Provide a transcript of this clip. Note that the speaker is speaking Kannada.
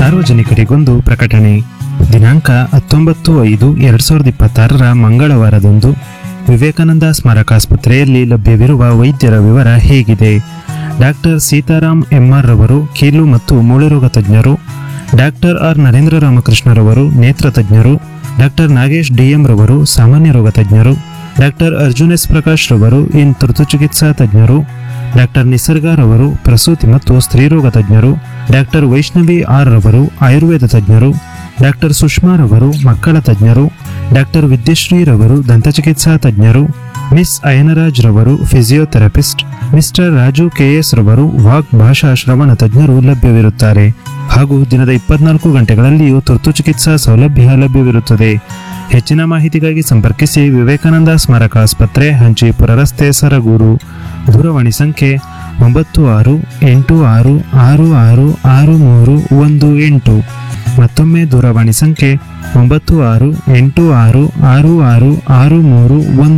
ಸಾರ್ವಜನಿಕರಿಗೊಂದು ಪ್ರಕಟಣೆ ದಿನಾಂಕ ಹತ್ತೊಂಬತ್ತು ಐದು ಎರಡ್ ಸಾವಿರದ ಇಪ್ಪತ್ತಾರರ ಮಂಗಳವಾರದಂದು ವಿವೇಕಾನಂದ ಸ್ಮಾರಕಾಸ್ಪತ್ರೆಯಲ್ಲಿ ಲಭ್ಯವಿರುವ ವೈದ್ಯರ ವಿವರ ಹೇಗಿದೆ ಡಾಕ್ಟರ್ ಸೀತಾರಾಮ್ ಎಂಆರ್ ರವರು ಕೀಲು ಮತ್ತು ಮೂಳೆರೋಗ ತಜ್ಞರು ಡಾಕ್ಟರ್ ಆರ್ ನರೇಂದ್ರ ರಾಮಕೃಷ್ಣರವರು ನೇತ್ರ ತಜ್ಞರು ಡಾಕ್ಟರ್ ನಾಗೇಶ್ ಡಿಎಂ ರವರು ಸಾಮಾನ್ಯ ರೋಗ ತಜ್ಞರು ಡಾಕ್ಟರ್ ಅರ್ಜುನ್ ಎಸ್ ಪ್ರಕಾಶ್ ರವರು ಇನ್ ತುರ್ತು ಚಿಕಿತ್ಸಾ ತಜ್ಞರು ಡಾಕ್ಟರ್ ನಿಸರ್ಗ ರವರು ಪ್ರಸೂತಿ ಮತ್ತು ಸ್ತ್ರೀರೋಗ ತಜ್ಞರು ಡಾಕ್ಟರ್ ವೈಷ್ಣವಿ ಆರ್ ರವರು ಆಯುರ್ವೇದ ತಜ್ಞರು ಡಾಕ್ಟರ್ ಸುಷ್ಮಾ ರವರು ಮಕ್ಕಳ ತಜ್ಞರು ಡಾಕ್ಟರ್ ವಿದ್ಯಶ್ರೀ ರವರು ದಂತಚಿಕಿತ್ಸಾ ತಜ್ಞರು ಮಿಸ್ ಅಯನರಾಜ್ ರವರು ಫಿಸಿಯೋಥೆರಪಿಸ್ಟ್ ಮಿಸ್ಟರ್ ರಾಜು ಕೆಎಸ್ ರವರು ವಾಕ್ ಭಾಷಾ ಶ್ರವಣ ತಜ್ಞರು ಲಭ್ಯವಿರುತ್ತಾರೆ ಹಾಗೂ ದಿನದ ಇಪ್ಪತ್ನಾಲ್ಕು ಗಂಟೆಗಳಲ್ಲಿಯೂ ತುರ್ತು ಚಿಕಿತ್ಸಾ ಸೌಲಭ್ಯ ಲಭ್ಯವಿರುತ್ತದೆ ಹೆಚ್ಚಿನ ಮಾಹಿತಿಗಾಗಿ ಸಂಪರ್ಕಿಸಿ ವಿವೇಕಾನಂದ ಸ್ಮಾರಕ ಆಸ್ಪತ್ರೆ ಹಂಚಿಪುರ ರಸ್ತೆ ಸರಗೂರು ದೂರವಾಣಿ ಸಂಖ್ಯೆ ಒಂಬತ್ತು ಆರು ಎಂಟು ಆರು ಆರು ಆರು ಆರು ಮೂರು ಒಂದು ಎಂಟು ಮತ್ತೊಮ್ಮೆ ದೂರವಾಣಿ ಸಂಖ್ಯೆ ಒಂಬತ್ತು ಆರು ಎಂಟು ಆರು ಆರು ಆರು ಆರು ಮೂರು ಒಂದು